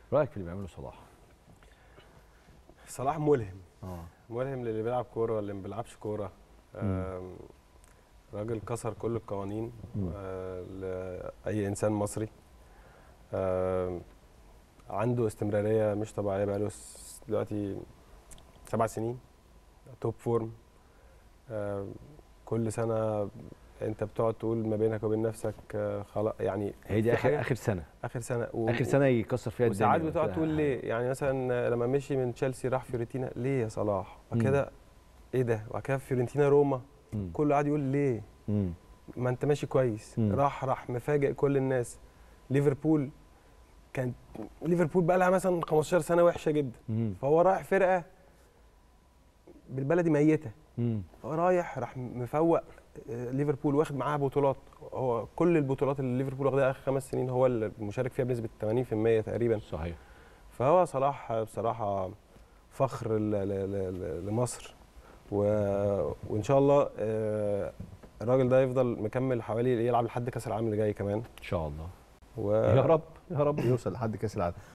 رايك في اللي بيعمله صلاح صلاح ملهم اه ملهم للي بيلعب كوره واللي ما بيلعبش كوره مم. آم، راجل كسر كل القوانين مم. آه، لاي انسان مصري آم، عنده استمراريه مش طبيعيه بقاله س- دلوقتي سبع سنين توب فورم آم، كل سنه انت بتقعد تقول ما بينك وبين نفسك آه، خلاص يعني هي دي في اخر حاجة- اخر سنه اخر سنه و- اخر سنه يكسر فيها الدنيا وساعات بتقعد وكده. تقول ليه يعني مثلا لما مشي من تشيلسي راح فيورنتينا ليه يا صلاح وبعد مم. كده ايه ده وبعد كده فيورنتينا روما مم. كله قاعد يقول ليه مم. ما انت ماشي كويس مم. راح راح مفاجئ كل الناس ليفربول كانت ليفربول بقى لها مثلا 15 سنه وحشه جدا مم. فهو رايح فرقه بالبلدي ميته مم. هو رايح راح مفوق آه، ليفربول واخد معاها بطولات هو كل البطولات اللي ليفربول واخدها اخر خمس سنين هو المشارك فيها بنسبه 80% تقريبا صحيح فهو صلاح بصراحة فخر ل- ل- ل- لمصر و... وإن شاء الله آه، الراجل ده يفضل مكمل حوالي يلعب لحد كأس العالم اللي جاي كمان ان شاء الله و... يا رب يا رب يوصل لحد كاس العالم